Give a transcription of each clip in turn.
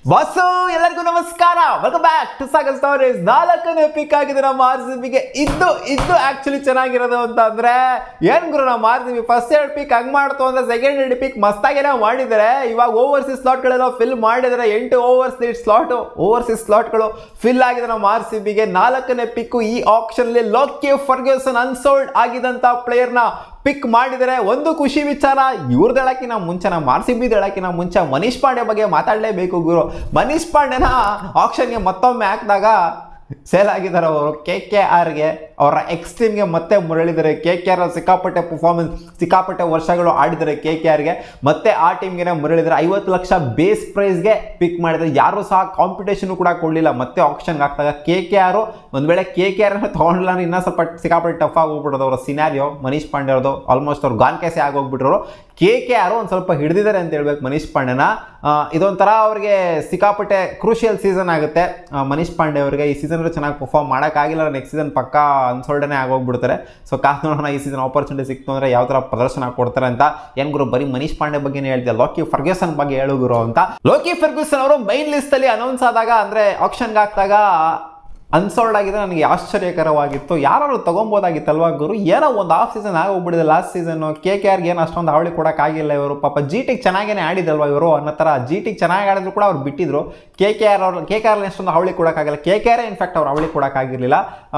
ವಾಸು ಎಲ್ಲರಿಗೂ ನಮಸ್ಕಾರ welcome back to Sagar stories ನಾಲ್ಕನೇ ಪಿಕ್ ಆಗಿದೆ ನಮ್ಮ ಆರ್ ಸಿ ಬಿಗೆ ಇದ್ದು ಇದ್ದು ಆಕ್ಚುಲಿ ಚೆನ್ನಾಗಿರೋದು ಅಂತ ಅಂದ್ರೆ ಏನ್ ಗುರು ನಮ್ಮ ಆರ್ ಸಿ ಬಿ ಫಸ್ಟ್ ಎರಡು ಪಿಕ್ ಹಂಗ್ ಮಾಡ್ತು ಅಂದ್ರೆ ಸೆಕೆಂಡ್ ಎರಡು ಪಿಕ್ ಮಸ್ತಾಗೇನೋ ಮಾಡಿದ್ದಾರೆ ಇವಾಗ ಓವರ್ಸೀಸ್ ಸ್ಲಾಟ್ಗಳೆಲ್ಲ ಫಿಲ್ ಮಾಡಿದ್ದಾರೆ ಎಂಟು ಓವರ್ಸ್ ಸ್ಲಾಟ್ ಓವರ್ಸೀಸ್ ಸ್ಲಾಟ್ಗಳು ಫಿಲ್ ಆಗಿದೆ ನಮ್ಮ ಆರ್ ಸಿ ಬಿಗೆ ನಾಲ್ಕನೇ ಪಿಕ್ ಈ ಆಪ್ಷನ್ ಅಲ್ಲಿ ಲೋಕಿ ಫರ್ಗ್ಯೂಸನ್ ಅನ್ಸೋಲ್ಡ್ ಆಗಿದಂತ ಪ್ಲೇಯರ್ನ ಪಿಕ್ ಮಾಡಿದರೆ ಒಂದು ಖುಷಿ ವಿಚಾರ ಇವ್ರದ್ದು ಹೇಳಕ್ಕಿನ ಮುಂಚೆ ನಮ್ಮ ಆರ್ ಸಿ ಬಿದು ಹೇಳಕ್ಕಿನ ಮುಂಚೆ ಮನೀಶ್ ಪಾಂಡೆ ಬಗ್ಗೆ ಮಾತಾಡಲೇಬೇಕು ಗುರು ಮನೀಶ್ ಪಾಂಡೆನ ಆಪ್ಷನ್ಗೆ ಮತ್ತೊಮ್ಮೆ ಹಾಕಿದಾಗ ಸೇಲ್ ಆಗಿದ್ದಾರೆ ಅವರು ಕೆ ಕೆ ಆರ್ಗೆ ಅವರ ಎಕ್ಸ್ ಟೀಮ್ಗೆ ಮತ್ತೆ ಮರಳಿದ್ದಾರೆ ಕೆ ಕೆ ಆರ್ ಸಿಕ್ಕಾಪಟ್ಟೆ ಪರ್ಫಾರ್ಮೆನ್ಸ್ ಸಿಕ್ಕಾಪಟ್ಟೆ ವರ್ಷಗಳು ಆಡಿದ್ದಾರೆ ಕೆ ಕೆ ಆರ್ಗೆ ಮತ್ತೆ ಆ ಟೀಮ್ಗೆ ಮರಳಿದ್ದಾರೆ ಐವತ್ತು ಲಕ್ಷ ಬೇಸ್ ಪ್ರೈಸ್ಗೆ ಪಿಕ್ ಮಾಡಿದ್ದಾರೆ ಯಾರು ಸಹ ಕಾಂಪಿಟೇಷನ್ ಕೂಡ ಕೊಡಲಿಲ್ಲ ಮತ್ತೆ ಆಪ್ಷನ್ಗೆ ಹಾಕಿದಾಗ ಕೆ ಕೆ ಆರು ಒಂದು ವೇಳೆ ಕೆ ಕೆ ಆರ್ ತೊಗೊಂಡಿಲ್ಲ ಅಂದ್ರೆ ಇನ್ನೂ ಸ್ವಲ್ಪ ಸಿಕ್ಕಾಪಟ್ಟೆ ಟಫ್ ಆಗೋಗ್ಬಿಡೋದು ಅವರ ಸಿನಾರಿಯೋ ಮನೀಶ್ ಪಾಂಡೆ ಅವ್ರದ್ದು ಆಲ್ಮೋಸ್ಟ್ ಅವ್ರು ಗಾನ್ ಕೇಸೆ ಆಗೋಗ್ಬಿಟ್ರು ಕೆ ಕೆ ಆರು ಒಂದು ಸ್ವಲ್ಪ ಹಿಡಿದಿದ್ದಾರೆ ಅಂತ ಹೇಳ್ಬೇಕು ಮನೀಶ್ ಪಾಂಡೆನ ಆ, ಇದೊಂಥರ ಅವ್ರಿಗೆ ಸಿಕ್ಕಾಪಟ್ಟೆ ಕ್ರೂಷಿಯಲ್ ಸೀಸನ್ ಆಗುತ್ತೆ ಆ, ಮನೀಶ್ ಪಾಂಡೆ ಅವರಿಗೆ ಈ ಸೀಸನ್ ಚೆನ್ನಾಗಿ ಪರ್ಫಾರ್ಮ್ ಮಾಡೋಕ್ಕಾಗಿಲ್ಲ ನೆಕ್ಸ್ಟ್ ಸೀಸನ್ ಪಕ್ಕ ಅನ್ಸೋಲ್ಡನೆ ಆಗೋಗ್ಬಿಡ್ತಾರೆ ಸೊ ಕಾಸು ನೋಡೋಣ ಈ ಸೀಸನ್ ಆಪರ್ಚುನಿಟಿ ಸಿಕ್ತು ಅಂದರೆ ಯಾವ ಥರ ಪ್ರದರ್ಶನ ಕೊಡ್ತಾರೆ ಅಂತ ಏನು ಗುರು ಬರೀ ಮನೀಶ್ ಪಾಂಡೆ ಬಗ್ಗೆನೇ ಹೇಳ್ತಿದ್ದೆ ಲೋಕಿ ಫರ್ಗ್ಯೂಸನ್ ಬಗ್ಗೆ ಹೇಳು ಗುರು ಅಂತ ಲೋಕಿ ಫರ್ಗ್ಯೂಸನ್ ಅವರು ಮೈನ್ ಲಿಸ್ಟಲ್ಲಿ ಅನೌನ್ಸ್ ಆದಾಗ ಅಂದರೆ ಆಪ್ಷನ್ಗೆ ಹಾಕಿದಾಗ ಅನ್ಸೋಲ್ಡ್ ಆಗಿದೆ ನನಗೆ ಆಶ್ಚರ್ಯಕರವಾಗಿತ್ತು ಯಾರು ತೊಗೊಬೋದಾಗಿತ್ತಲ್ವಾ ಗುರು ಏನೋ ಒಂದು ಆಫ್ ಸೀಸನ್ ಆಗೋಗ್ಬಿಡಿದೆ ಲಾಸ್ಟ್ ಸೀಸನ್ನು ಕೆ ಕೆ ಆರ್ಗೆ ಏನು ಅಷ್ಟೊಂದು ಹಾವಳಿ ಕೊಡೋಕ್ಕಾಗಿಲ್ಲ ಇವರು ಪಾಪ ಜಿ ಟಿಗೆ ಚೆನ್ನಾಗೇ ಆಡಿದಲ್ವಾ ಇವರು ಅನ್ನೋ ಥರ ಜಿ ಟಿಗೆ ಚೆನ್ನಾಗಿ ಆಡಿದ್ರು ಕೂಡ ಅವ್ರು ಬಿಟ್ಟಿದ್ರು ಕೆ ಕೆ ಆರ್ ಅವ್ರು ಕೆ ಕೆ ಆರ್ ಅಷ್ಟೊಂದು ಹಾವಳಿ ಕೊಡೋಕ್ಕಾಗಿಲ್ಲ ಕೆ ಕೆ ಆರೇ ಇನ್ಫ್ಯಾಕ್ಟ್ ಅವ್ರು ಹಾವಳಿ ಕೊಡೋಕ್ಕಾಗಿರಲಿಲ್ಲ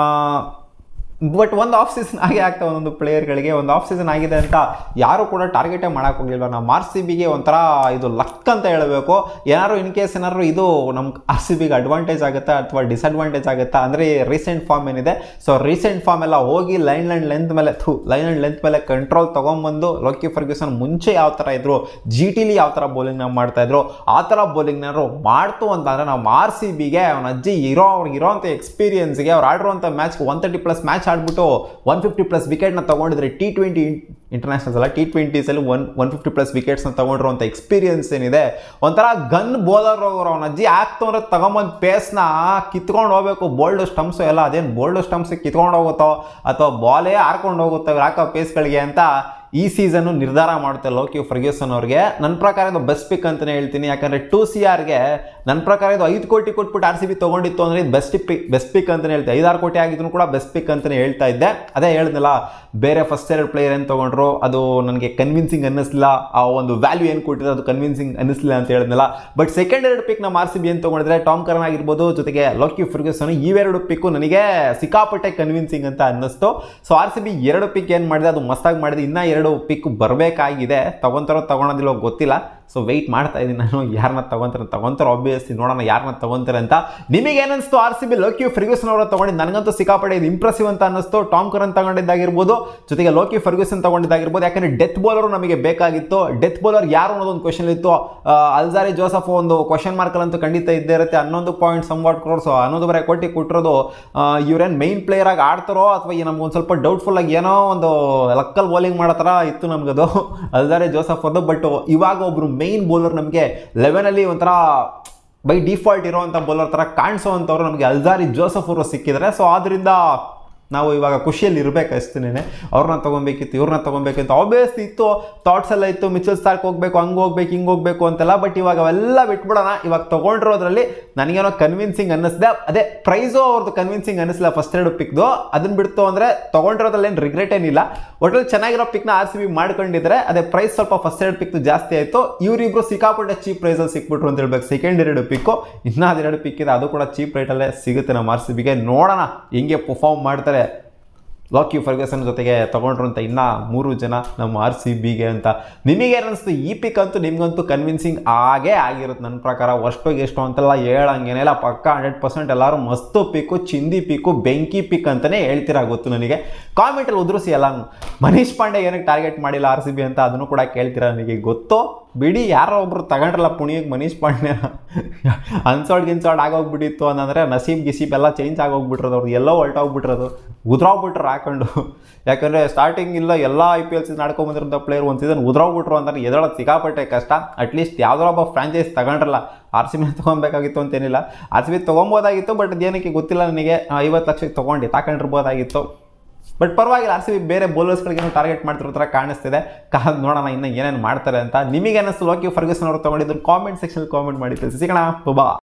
ಬಟ್ ಒಂದು ಆಫ್ ಸೀಸನ್ ಆಗೇ ಆಗ್ತಾ ಒಂದೊಂದು ಪ್ಲೇಯರ್ಗಳಿಗೆ ಒಂದು ಆಫ್ ಸೀಸನ್ ಆಗಿದೆ ಅಂತ ಯಾರು ಕೂಡ ಟಾರ್ಗೆಟೇ ಮಾಡೋಕೆ ಹೋಗಿಲ್ವ ನಮ್ಮ ಆರ್ ಸಿ ಬಿಗೆ ಒಂಥರ ಇದು ಲಕ್ ಅಂತ ಹೇಳಬೇಕು ಏನಾದ್ರು ಇನ್ ಕೇಸ್ ಏನಾದ್ರು ಇದು ನಮ್ಮ ಆರ್ ಸಿ ಬಿಗೆ ಅಡ್ವಾಂಟೇಜ್ ಆಗುತ್ತಾ ಅಥವಾ ಡಿಸಡ್ವಾಂಟೇಜ್ ಆಗುತ್ತಾ ಅಂದರೆ ರೀಸೆಂಟ್ ಫಾರ್ಮ್ ಏನಿದೆ ಸೊ ರೀಸೆಂಟ್ ಫಾರ್ಮ್ ಎಲ್ಲ ಹೋಗಿ ಲೈನ್ ಆ್ಯಂಡ್ ಲೆಂತ್ ಮೇಲೆ ಥೂ ಲೈನ್ ಆ್ಯಂಡ್ ಲೆಂತ್ ಮೇಲೆ ಕಂಟ್ರೋಲ್ ತೊಗೊಂಬಂದು ಲೋಕಿ ಫರ್ಗ್ಯೂಸನ್ ಮುಂಚೆ ಯಾವ ಥರ ಇದ್ರು ಜಿ ಟಿಲಿ ಯಾವ ಥರ ಬೌಲಿಂಗ್ನ ಮಾಡ್ತಾ ಇದ್ರು ಆ ಥರ ಬೌಲಿಂಗ್ನಾರು ಮಾಡ್ತು ಅಂತ ಅಂದರೆ ನಮ್ಮ ಆರ್ ಸಿ ಬಿಗೆ ಅವನ ಅಜ್ಜಿ ಇರೋ ಅವ್ರಿಗೆ ಇರೋಂಥ ಎಕ್ಸ್ಪೀರಿಯನ್ಸ್ಗೆ ಅವ್ರು ಆಡಿರುವಂಥ ಮ್ಯಾಚ್ಗೆ ಒನ್ ತರ್ಟಿ ಪ್ಲಸ್ ಮ್ಯಾಚ್ ಆಡ್ಬಿಟ್ಟು ಒನ್ ಫಿಫ್ಟಿ ಪ್ಲಸ್ ವಿಕೆಟ್ನ ತೊಗೊಂಡಿದ್ರೆ ಟಿ ಟ್ವೆಂಟಿ ಇಂಟರ್ನ್ಯಾಷನಲ್ಸ್ ಅಲ್ಲ ಟಿ ಟ್ವೆಂಟೀಸಲ್ಲಿ ಒನ್ ಒನ್ ಫಿಫ್ಟಿ ಪ್ಲಸ್ ವಿಕೆಟ್ಸ್ನ ತೊಗೊಂಡಿರುವಂಥ ಎಕ್ಸ್ಪೀರಿಯನ್ಸ್ ಏನಿದೆ ಒಂಥರ ಗನ್ ಬೌಲರ್ ಅವ್ರು ಅವನ ಅಜ್ಜಿ ಆಗ್ತು ಅಂದ್ರೆ ತಗೊಂಬಂದು ಪೇಸ್ನ ಕಿತ್ಕೊಂಡು ಹೋಗ್ಬೇಕು ಬೋಲ್ಡ್ ಸ್ಟಂಪ್ಸು ಎಲ್ಲ ಅದೇನು ಬೋಲ್ಡ್ ಸ್ಟಂಪ್ಸ್ ಕಿತ್ಕೊಂಡು ಹೋಗುತ್ತೋ ಅಥವಾ ಬಾಲೇ ಹಾರ್ಕೊಂಡು ಹೋಗುತ್ತೋ ಇವ್ರು ಹಾಕೋ ಪೇಸ್ಗಳಿಗೆ ಅಂತ ಈ ಸೀಸನ್ನು ನಿರ್ಧಾರ ಮಾಡುತ್ತೆ ಲೋಕಿ ಫರ್ಗ್ಯೂಸನ್ ಅವ್ರಿಗೆ ನನ್ನ ಪ್ರಕಾರ ಇದು ಬೆಸ್ಟ್ ಪಿಕ್ ಅಂತಲೇ ಹೇಳ್ತೀನಿ ಯಾಕಂದರೆ ಟು ಸಿ ಆರ್ಗೆ ನನ್ನ ಪ್ರಕಾರ ಇದು ಐದು ಕೋಟಿ ಕೊಟ್ಬಿಟ್ಟು ಆರ್ ಸಿ ಬಿ ತೊಗೊಂಡಿತ್ತು ಅಂದರೆ ಇದು ಬೆಸ್ಟ್ ಪಿಕ್ ಬೆಸ್ಟ್ ಪಿಕ್ ಅಂತಲೇ ಹೇಳ್ತೆ ಐದಾರು ಕೋಟಿ ಆಗಿದ್ರು ಕೂಡ ಬೆಸ್ಟ್ ಪಿಕ್ ಅಂತಲೇ ಹೇಳ್ತಾ ಇದ್ದೆ ಅದೇ ಹೇಳಿದ್ನಲ್ಲ ಬೇರೆ ಫಸ್ಟ್ ಎರಡು ಪ್ಲೇಯರ್ ಏನು ತೊಗೊಂಡ್ರು ಅದು ನನಗೆ ಕನ್ವಿನ್ಸಿಂಗ್ ಅನ್ನಿಸ್ಲಿಲ್ಲ ಆ ಒಂದು ವ್ಯಾಲ್ಯೂ ಏನು ಕೊಟ್ಟಿದ್ರು ಅದು ಕನ್ವಿನ್ಸಿಂಗ್ ಅನ್ನಿಸ್ಲಿಲ್ಲ ಅಂತ ಹೇಳಿದ್ನಲ್ಲ ಬಟ್ ಸೆಕೆಂಡ್ ಎರಡು ಪಿಕ್ ನಮ್ಮ ಆರ್ ಸಿ ಬಿ ಏನು ತೊಗೊಂಡಿದ್ರೆ ಟಾಮ್ ಕರನ್ ಆಗಿರ್ಬೋದು ಜೊತೆಗೆ ಲೋಕಿ ಫರ್ಗ್ಯೂಸನ್ ಇವೆರಡು ಪಿಕ್ಕು ನನಗೆ ಸಿಕ್ಕಾಪಟ್ಟೆ ಕನ್ವಿನ್ಸಿಂಗ್ ಅಂತ ಅನ್ನಿಸ್ತು ಸೊ ಆರ್ ಸಿ ಬಿ ಎರಡು ಪಿಕ್ ಏನು ಮಾಡಿದೆ ಅದು ಮಸ್ತಾಗಿ ಮಾಡಿದೆ ಇನ್ನೂ ಎರಡು ಪಿಕ್ ಬರಬೇಕಾಗಿದೆ ತಗೊಂತಾರೋ ತಗೊಳೋದಿಲ್ಲೋ ಗೊತ್ತಿಲ್ಲ ಸೊ ವೆಯ್ಟ್ ಮಾಡ್ತಾ ಇದ್ದೀನಿ ನಾನು ಯಾರನ್ನ ತಗೊಂತಾರೆ ತಗೊಂತಾರೆ ಆಬ್ವಿಯಸ್ಲಿ ನೋಡೋಣ ಯಾರನ್ನ ತಗೊಂತಾರೆ ಅಂತ ನಿಮಗೆ ಏನನ್ನಿಸ್ತು R C B Lockie Ferguson ಅವರು ತಗೊಂಡಿದ್ದು ನನಗಂತೂ ಸಿಕ್ಕಾಪಟ್ಟೆ ಇದು ಇಂಪ್ರೆಸಿವ್ ಅಂತ ಅನ್ನಿಸ್ತು ಟಾಮ್ ಕರನ್ ತಗೊಂಡಿದ್ದಾಗಿರ್ಬೋದು ಜೊತೆಗೆ ಲೋಕಿ ಫರ್ಗ್ಯೂಸನ್ ತಗೊಂಡಿದ್ದಾಗಿರ್ಬೋದು ಯಾಕಂದರೆ ಡೆತ್ ಬೌಲರು ನಮಗೆ ಬೇಕಾಗಿತ್ತು ಡೆತ್ ಬೌಲರ್ ಯಾರು ಅನ್ನೋದೊಂದು ಕ್ವಶನ್ ಇತ್ತು ಆ, ಅಲ್ಜಾರಿ ಜೋಸಫ್ ಒಂದು ಕ್ವಶನ್ ಮಾರ್ಕಲ್ಲಂತೂ ಖಂಡಿತ ಇದ್ದೇ ಇರುತ್ತೆ ಹನ್ನೊಂದು ಪಾಯಿಂಟ್ ಸಂವಾಟ್ ಕ್ರೋರ್ಸ್ ಹನ್ನೊಂದುವರೆ ಕೋಟಿ ಕೊಟ್ಟಿರೋದು ಆ, ಇವ್ರೇನು ಮೈನ್ ಪ್ಲೇಯರ್ ಆಗಿ ಆಡ್ತಾರೋ ಅಥವಾ ನಮ್ಗೆ ಒಂದು ಸ್ವಲ್ಪ ಡೌಟ್ಫುಲ್ ಆಗಿ ಏನೋ ಒಂದು ಲಕ್ಕಲ್ ಬೌಲಿಂಗ್ ಮಾಡೋ ಥರ ಇತ್ತು ನಮಗದು ಅಲ್ದಾರೆ ಜೋಸಫ್ ಅದು ಬಟ್ ಇವಾಗ ಒಬ್ರು ಮೈನ್ ಬೌಲರ್ ನಮಗೆ ಲೆವೆನಲ್ಲಿ ಒಂಥರ ಬೈ ಡಿಫಾಲ್ಟ್ ಇರೋವಂಥ ಬೌಲರ್ ಥರ ಕಾಣಿಸೋವಂಥವ್ರು ನಮಗೆ ಅಲ್ದಾರಿ ಜೋಸಫ್ ಅವರು ಸಿಕ್ಕಿದ್ದಾರೆ ಸೊ ಆದ್ದರಿಂದ ನಾವು ಇವಾಗ ಖುಷಿಯಲ್ಲಿ ಇರಬೇಕು ಅಷ್ಟೇನೆ ಅವ್ರನ್ನ ತೊಗೊಬೇಕಿತ್ತು ಇವ್ರನ್ನ ತೊಗೊಬೇಕಿತ್ತು ಆಬ್ವಿಯಸ್ಲಿ ಇತ್ತು ಥಾಟ್ಸ್ ಎಲ್ಲ ಇತ್ತು ಮಿಚಲ್ ಸ್ಟಾರ್ಕ್ ಹೋಗ್ಬೇಕು ಹಂಗೆ ಹೋಗ್ಬೇಕು ಹಿಂಗೆ ಹೋಗ್ಬೇಕು ಅಂತೆಲ್ಲ ಬಟ್ ಇವಾಗ ಅವೆಲ್ಲ ಬಿಟ್ಬಿಡೋಣ ಇವಾಗ ತೊಗೊಂಡಿರೋದ್ರಲ್ಲಿ ನನಗೇನೋ ಕನ್ವಿನ್ಸಿಂಗ್ ಅನ್ನಿಸ್ದೆ ಅದೇ ಪ್ರೈಸು ಅವ್ರದ್ದು ಕನ್ವಿನ್ಸಿಂಗ್ ಅನ್ನಿಸ್ಲಿಲ್ಲ ಫಸ್ಟ್ ಎರಡು ಪಿಕ್ದು ಅದನ್ನ ಬಿಡ್ತು ಅಂದರೆ ತೊಗೊಂಡಿರೋದ್ರಲ್ಲಿ ಏನು ರಿಗ್ರೆಟ್ ಏನಿಲ್ಲ ಒಟ್ಟಲ್ಲಿ ಚೆನ್ನಾಗಿರೋ ಪಿಕ್ನ ಆರ್ ಸಿ ಬಿ ಮಾಡ್ಕೊಂಡಿದ್ರೆ ಅದೇ ಪ್ರೈಸ್ ಸ್ವಲ್ಪ ಫಸ್ಟ್ ಎರಡು ಪಿಕ್ ಜಾಸ್ತಿ ಆಯಿತು ಇವರಿಬ್ರು ಸಿಕ್ಕಾಪಟ್ಟೆ ಚೀಪ್ ಪ್ರೈಸಲ್ಲಿ ಸಿಕ್ಬಿಟ್ರು ಅಂತ ಹೇಳ್ಬೇಕು ಸೆಕೆಂಡ್ ಎರಡು ಪಿಕ್ಕು ಇನ್ನೂ ಅದೆರಡು ಪಿಕ್ ಇದೆ ಅದು ಕೂಡ ಚೀಪ್ ರೇಟಲ್ಲೇ ಸಿಗುತ್ತೆ ನಮ್ಮ ಆರ್ ಸಿ ಬಿಗೆ ನೋಡೋಣ ಹೆಂಗೆ ಪರ್ಫಾರ್ಮ್ ಮಾಡ್ತಾರೆ ಲಾಕಿ ಫರ್ಗಸನ್ ಜೊತೆಗೆ ತೊಗೊಂಡ್ರಂತ ಇನ್ನೂ ಮೂರು ಜನ ನಮ್ಮ ಆರ್ ಸಿ ಬಿಗೆ ಅಂತ ನಿಮಗೆ ಅನಿಸ್ತು ಈ ಪಿಕ್ ಅಂತೂ ನಿಮ್ಗಂತೂ ಕನ್ವಿನ್ಸಿಂಗ್ ಆಗೇ ಆಗಿರುತ್ತೆ ನನ್ನ ಪ್ರಕಾರ ಅಷ್ಟೋಗಿ ಎಷ್ಟು ಅಂತೆಲ್ಲ ಹೇಳಂಗೇನಿಲ್ಲ ಪಕ್ಕ ಹಂಡ್ರೆಡ್ ಪರ್ಸೆಂಟ್ ಎಲ್ಲರೂ ಮಸ್ತು ಪಿಕ್ಕು ಚಿಂದಿ ಪಿಕ್ಕು ಬೆಂಕಿ ಪಿಕ್ ಅಂತಲೇ ಹೇಳ್ತೀರಾ ಗೊತ್ತು ನನಗೆ ಕಾಮೆಂಟಲ್ಲಿ ಉದುರಿಸಿ ಎಲ್ಲ ಮನೀಶ್ ಪಾಂಡೆ ಏನಕ್ಕೆ ಟಾರ್ಗೆಟ್ ಮಾಡಿಲ್ಲ ಆರ್ ಸಿ ಬಿ ಅಂತ ಅದನ್ನು ಕೂಡ ಕೇಳ್ತೀರಾ ನನಗೆ ಗೊತ್ತು ಬಿಡಿ ಯಾರೋ ಒಬ್ರು ತಗೊಂಡ್ರಲ್ಲ ಪುಣಿಯಕ್ಕೆ ಮನೀಶ್ ಪಾಂಡೆ ಅನ್ಸಾಲ್ಡ್ ಗಿನ್ಸಾಲ್ಡ್ ಆಗೋಗ್ಬಿಟ್ಟಿತ್ತು ಅಂತಂದರೆ ನಸೀಬ್ ಗಿಸೀಬ್ ಎಲ್ಲ ಚೇಂಜ್ ಆಗೋಗ್ಬಿಟ್ರದು ಅವ್ರು ಎಲ್ಲೋ ಹೊಲ್ಟೋಗ್ಬಿಟ್ರದು ಉದ್ರೋಗ್ಬಿಟ್ರು ಹಾಕೊಂಡು ಯಾಕಂದರೆ ಸ್ಟಾರ್ಟಿಂಗ್ ಇಲ್ಲ ಎಲ್ಲ ಐ ಪಿ ಎಲ್ ಸೀಸನ್ ಆಡ್ಕೊಂಬಂದಿರೋಂಥ ಪ್ಲೇಯರ್ ಒಂದು ಸೀಸನ್ ಉದ್ರೋಗ್ಬಿಟ್ರು ಅಂದ್ರೆ ಎದಳೋದು ಸಿಕ್ಕಾಪಟ್ಟೆ ಕಷ್ಟ ಅಟ್ಲೀಸ್ಟ್ ಯಾವ್ದಾರ ಒಬ್ಬ ಫ್ರಾಂಚೈಸ್ ತಗೊಂಡ್ರಲ್ಲ ಆರ್ ಸಿ ಬಿ ತೊಗೊಬೇಕಾಗಿತ್ತು ಅಂತೇನಿಲ್ಲ ಆರ್ ಸಿ ಬಿ ತೊಗೊಬೋದಾಗಿತ್ತು ಬಟ್ ಅದೇನಕ್ಕೆ ಗೊತ್ತಿಲ್ಲ ನನಗೆ ಐವತ್ತು ಲಕ್ಷಕ್ಕೆ ತೊಗೊಂಡು ತಾಕೊಂಡಿರ್ಬೋದಾಗಿತ್ತು ಬಟ್ ಪರವಾಗಿಲ್ಲ ಆರ್ ಸಿ ಬಿ ಬೇರೆ ಬೌಲರ್ಸ್ಗಳಿಗೇನು ಟಾರ್ಗೆಟ್ ಮಾಡ್ತಿರೋ ಥರ ಕಾಣಿಸ್ತಿದೆ ಕಾದ್ ನೋಡೋಣ ಇನ್ನು ಏನೇನು ಮಾಡ್ತಾರೆ ಅಂತ ನಿಮಗೆ ಅನ್ನಿಸ್ತು ಲೋಕಿ ಫರ್ಗೂಸನ್ ಅವರು ತೊಗೊಂಡಿದ್ದು ಕಾಮೆಂಟ್ ಸೆಕ್ಷನ್ ಕಾಮೆಂಟ್ ಮಾಡಿ ತಿಳಿಸಿ ಸಿಗೋಣ ಬಾ